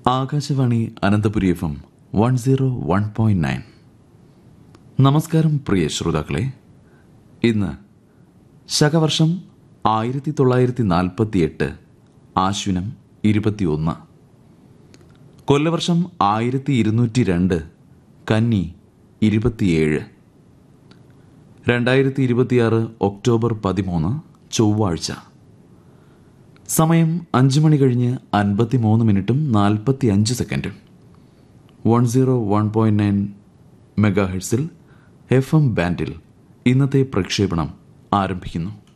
Akashvani Ananthapuri F M one zero one point nine നമസ്കാരം പ്രിയ ശ്രോതാക്കളെ ഇന്ന് ശകവർഷം ആയിരത്തി തൊള്ളായിരത്തി നാൽപ്പത്തി എട്ട് ആശ്വിനം ഇരുപത്തിയൊന്ന് കൊല്ലവർഷം ആയിരത്തി ഇരുന്നൂറ്റി രണ്ട് കന്നി ഇരുപത്തിയേഴ് രണ്ടായിരത്തി ഇരുപത്തിയാറ് ഒക്ടോബർ പതിമൂന്ന് ചൊവ്വാഴ്ച സമയം അഞ്ച് മണി കഴിഞ്ഞ് അൻപത്തി മൂന്ന് മിനിറ്റും നാൽപ്പത്തി അഞ്ച് സെക്കൻഡും one zero one point nine mega ഹെഡ്സിൽ എഫ് എം ബാൻഡിൽ ഇന്നത്തെ പ്രക്ഷേപണം ആരംഭിക്കുന്നു